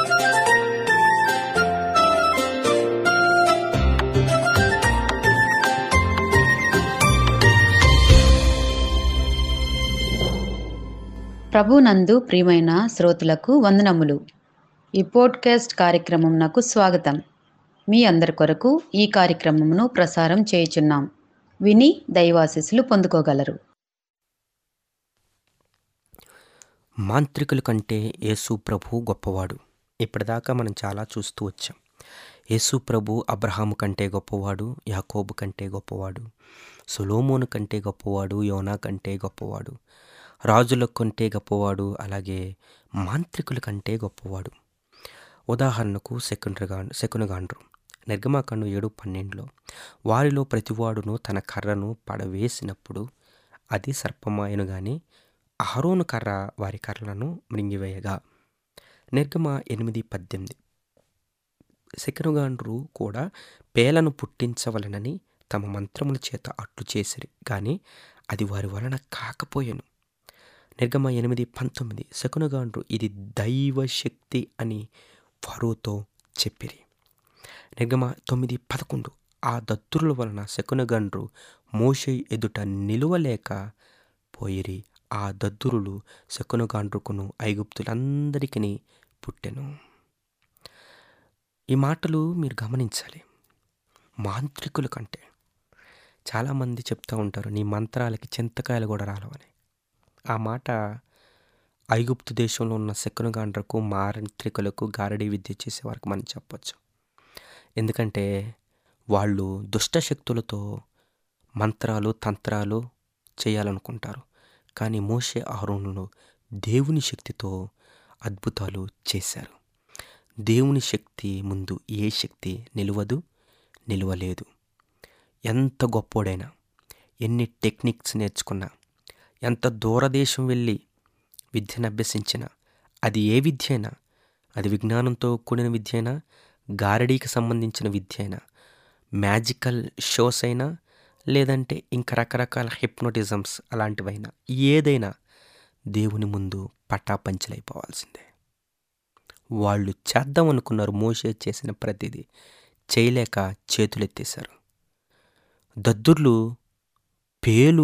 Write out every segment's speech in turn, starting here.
ప్రభునందు ప్రియమైన శ్రోతలకు వందనములు ఈ పోడ్కాస్ట్ కార్యక్రమం నాకు స్వాగతం మీ అందరి కొరకు ఈ కార్యక్రమమును ప్రసారం చేయుచున్నాం విని దైవాశీస్సులు పొందుకోగలరు మాంత్రికుల కంటే యేసు ప్రభు గొప్పవాడు ఇప్పటిదాకా మనం చాలా చూస్తూ వచ్చాం యేసు ప్రభు అబ్రహాము కంటే గొప్పవాడు యాకోబు కంటే గొప్పవాడు సులోమోను కంటే గొప్పవాడు యోనా కంటే గొప్పవాడు రాజుల కంటే గొప్పవాడు అలాగే మాంత్రికుల కంటే గొప్పవాడు ఉదాహరణకు సెకండ్గా శకునగాండ్రు నిర్గమాకాండం ఏడు పన్నెండులో వారిలో ప్రతివాడును తన కర్రను పడవేసినప్పుడు అది సర్పమాయను గాని అహరోను కర్ర వారి కర్రలను మృంగివేయగా నిర్గమ ఎనిమిది పద్దెనిమిది శకనుగాండ్రు కూడా పేలను పుట్టించవలనని తమ మంత్రముల చేత అట్లు చేసిరి కానీ అది వారి వలన కాకపోయెను నిర్గమ ఎనిమిది పంతొమ్మిది శకునగాండ్రు ఇది దైవశక్తి అని ఫరోతో చెప్పిరి నిర్గమ తొమ్మిది పదకొండు ఆ దత్తురుల వలన శకునగండ్రు మోషే ఎదుట నిలువలేక పోయిరి ఆ దద్దురులు శకునగాండ్రుకును ఐగుప్తులందరికీ పుట్టెను ఈ మాటలు మీరు గమనించాలి మాంత్రికుల కంటే చాలామంది చెప్తూ ఉంటారు నీ మంత్రాలకి చింతకాయలు కూడా రాలవని ఆ మాట ఐగుప్తు దేశంలో ఉన్న శకునగాండ్రకు మాంత్రికులకు గారడీ విద్య చేసే వారికి మనం చెప్పొచ్చు ఎందుకంటే వాళ్ళు దుష్ట శక్తులతో మంత్రాలు తంత్రాలు చేయాలనుకుంటారు కానీ మోషే ఆహరణలు దేవుని శక్తితో అద్భుతాలు చేశారు దేవుని శక్తి ముందు ఏ శక్తి నిలవదు నిలవలేదు ఎంత గొప్పోడైనా ఎన్ని టెక్నిక్స్ నేర్చుకున్నా ఎంత దూరదేశం వెళ్ళి విద్యను అభ్యసించినా అది ఏ విద్య అయినా అది విజ్ఞానంతో కూడిన విద్య అయినా గారడీకి సంబంధించిన విద్య అయినా మ్యాజికల్ షోస్ అయినా లేదంటే ఇంకా రకరకాల హిప్నోటిజమ్స్ అలాంటివైనా ఏదైనా దేవుని ముందు పటాపంచలైపోవాల్సిందే వాళ్ళు చేద్దాం అనుకున్నారు మోసే చేసిన ప్రతిదీ చేయలేక చేతులెత్తేశారు దద్దుర్లు పేలు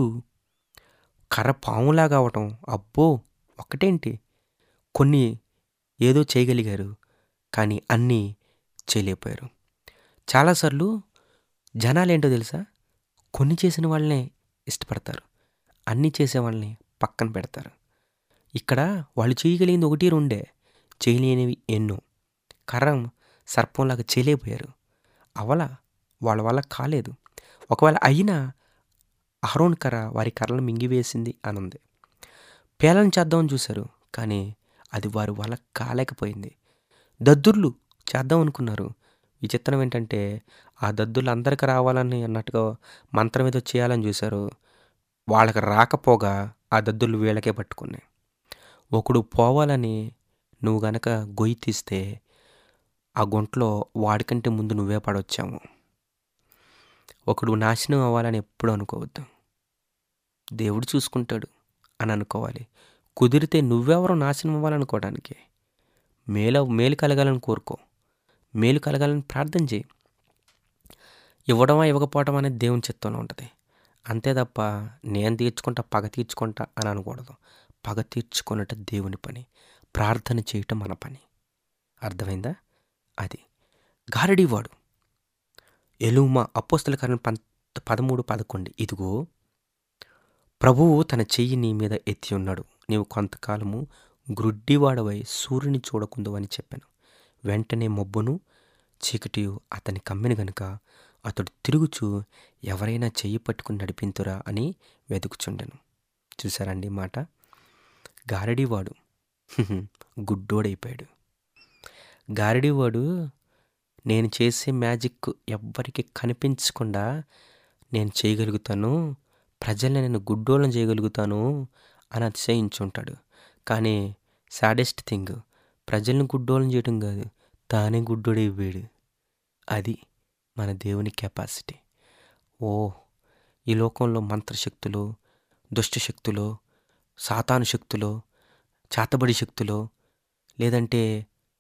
కర్ర పాములాగా అవటం అబ్బో ఒకటేంటి కొన్ని ఏదో చేయగలిగారు కానీ అన్నీ చేయలేకపోయారు చాలాసార్లు జనాలేంటో తెలుసా కొన్ని చేసిన వాళ్ళనే ఇష్టపడతారు అన్నీ చేసే వాళ్ళని పక్కన పెడతారు ఇక్కడ వాళ్ళు చేయగలిగింది ఒకటి రెండే చేయలేనివి ఎన్నో కర్రం సర్పంలాగా చేయలేకపోయారు అవల వాళ్ళ వల్ల కాలేదు ఒకవేళ అయినా అహరోన్ కర్ర వారి కర్రలను మింగివేసింది అని ఉంది పేలను చేద్దామని చూశారు కానీ అది వారి వల్ల కాలేకపోయింది దద్దుర్లు చేద్దాం అనుకున్నారు విచిత్రం ఏంటంటే ఆ దద్దులు అందరికి రావాలని అన్నట్టుగా మంత్రం ఏదో చేయాలని చూశారు వాళ్ళకి రాకపోగా ఆ దద్దులు వీళ్ళకే పట్టుకున్నాయి ఒకడు పోవాలని నువ్వు గనక గొయ్యి తీస్తే ఆ గుంటలో వాడికంటే ముందు నువ్వే పడొచ్చాము ఒకడు నాశనం అవ్వాలని ఎప్పుడు అనుకోవద్దు దేవుడు చూసుకుంటాడు అని అనుకోవాలి కుదిరితే నువ్వెవరో నాశనం అవ్వాలనుకోవడానికి మేలు మేలు కలగాలని కోరుకో మేలు కలగాలని ప్రార్థన చేయి ఇవ్వడమా ఇవ్వకపోవడం అనేది దేవుని చిత్తంలో ఉంటుంది అంతే తప్ప నేను తీర్చుకుంటా పగ తీర్చుకుంటా అని అనకూడదు పగ తీర్చుకున్నట్టు దేవుని పని ప్రార్థన చేయటం మన పని అర్థమైందా అది గారడీవాడు ఎలుమ అపోస్తల కారణం పంత పదమూడు పదకొండు ఇదిగో ప్రభువు తన చెయ్యి నీ మీద ఎత్తి ఉన్నాడు నీవు కొంతకాలము గ్రుడ్డివాడవై సూర్యుని చూడకుందు అని చెప్పాను వెంటనే మబ్బును చీకటియు అతని కమ్మిన గనుక అతడు తిరుగుచూ ఎవరైనా చెయ్యి పట్టుకుని నడిపింతురా అని వెతుకుచుండెను చూసారండి మాట గారడీవాడు గుడ్డోడైపోయాడు గారడీవాడు నేను చేసే మ్యాజిక్ ఎవ్వరికి కనిపించకుండా నేను చేయగలుగుతాను ప్రజల్ని నేను గుడ్డోళ్ళని చేయగలుగుతాను అని అతిశయించుంటాడు కానీ సాడెస్ట్ థింగ్ ప్రజల్ని గుడ్డోళ్ళని చేయడం కాదు తానే గుడ్డోడైపోయాడు అది మన దేవుని కెపాసిటీ ఓ ఈ లోకంలో మంత్రశక్తులు దుష్టశక్తులు సాతాను శక్తులు చాతబడి శక్తులు లేదంటే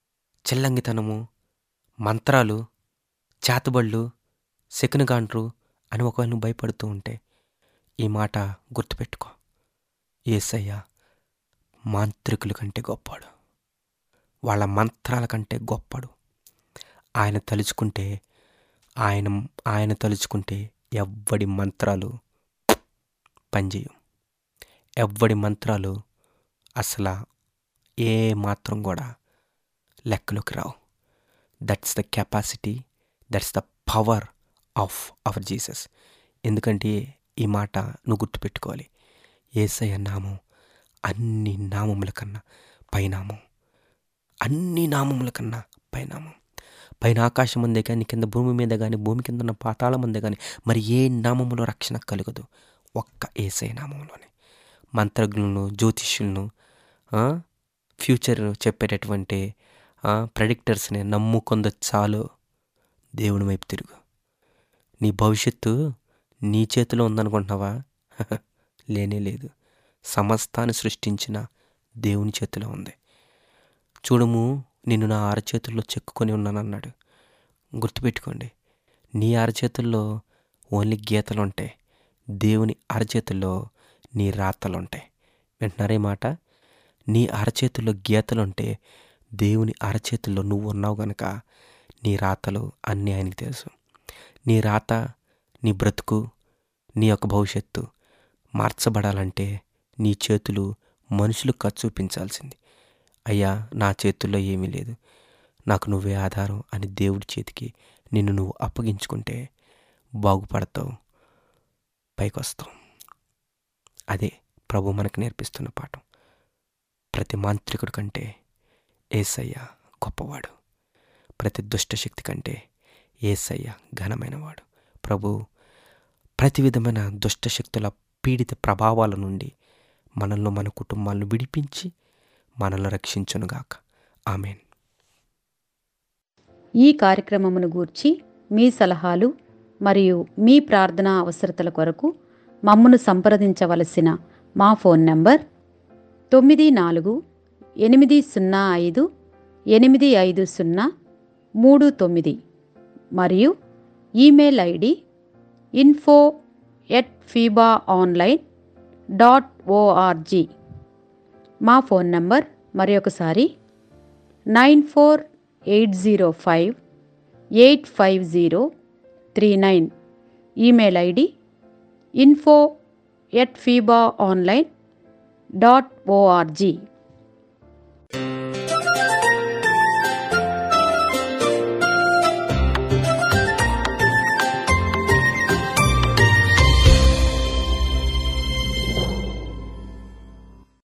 చెల్లంగితనము మంత్రాలు చేతబళ్ళు శకునగాండ్రు అని ఒకవేళ నువ్వు భయపడుతూ ఉంటే ఈ మాట గుర్తుపెట్టుకో ఏసయ్య మాంత్రికుల కంటే గొప్పాడు వాళ్ళ మంత్రాల కంటే గొప్పడు ఆయన తలుచుకుంటే ఆయన ఆయన తలుచుకుంటే ఎవ్వడి మంత్రాలు పనిచేయం ఎవ్వడి మంత్రాలు అసలు ఏ మాత్రం కూడా లెక్కలోకి రావు that's the capacity that's the power of our Jesus ఎందుకంటే ఈ మాట నువ్వు గుర్తుపెట్టుకోవాలి ఏసయ్య నామం అన్ని నామముల కన్నా పైనామం అన్ని నామముల కన్నా పైనామం పైన ఆకాశం ఉందే కానీ కింద భూమి మీద కానీ భూమి కింద ఉన్న పాతాళం ఉందే కానీ మరి ఏ నామములో రక్షణ కలగదు ఒక్క ఏసై నామంలోనే మంత్రజ్ఞులను జ్యోతిష్యులను ఆ, ఫ్యూచర్ చెప్పేటటువంటి ఆ, ప్రెడిక్టర్స్ని నమ్ముకొంద చాలు దేవుని వైపు తిరుగు నీ భవిష్యత్తు నీ చేతిలో ఉందనుకుంటున్నావా లేనే లేదు సమస్తాన్ని సృష్టించిన దేవుని చేతిలో ఉంది చూడము నిన్ను నా అరచేతుల్లో చెక్కుకొని ఉన్నానన్నాడు గుర్తుపెట్టుకోండి నీ అరచేతుల్లో ఓన్లీ గీతలు ఉంటాయి దేవుని అరచేతుల్లో నీ రాతలు ఉంటాయి వింటున్నారే మాట నీ అరచేతుల్లో గీతలు ఉంటే దేవుని అరచేతుల్లో నువ్వు ఉన్నావు గనక నీ రాతలు అన్నీ ఆయనకి తెలుసు నీ రాత నీ బ్రతుకు నీ యొక్క భవిష్యత్తు మార్చబడాలంటే నీ చేతులు మనుషులకు ఖర్చు చూపించాల్సింది అయ్యా నా చేతుల్లో ఏమీ లేదు నాకు నువ్వే ఆధారం అని దేవుడి చేతికి నిన్ను నువ్వు అప్పగించుకుంటే బాగుపడతావు పైకొస్తావు అదే ప్రభు మనకు నేర్పిస్తున్న పాఠం ప్రతి మాంత్రికుడి కంటే ఏసయ్య గొప్పవాడు ప్రతి దుష్టశక్తి కంటే ఏసయ్య ఘనమైనవాడు ప్రభు ప్రతి విధమైన దుష్టశక్తుల పీడిత ప్రభావాల నుండి మనల్ని మన కుటుంబాలను విడిపించి మనల్ని రక్షించునుగాక ఆమెన్ ఈ కార్యక్రమమును గూర్చి మీ సలహాలు మరియు మీ ప్రార్థనా అవసరతల కొరకు మమ్మను సంప్రదించవలసిన మా ఫోన్ నంబర్ తొమ్మిది నాలుగు ఎనిమిది సున్నా ఐదు ఎనిమిది ఐదు సున్నా మూడు తొమ్మిది మరియు email ID info at FEBA online dot ORG మా ఫోన్ నంబర్ మరి ఒకసారి nine four eight zero five eight five zero three nine email ID info at FEBA online dot ORG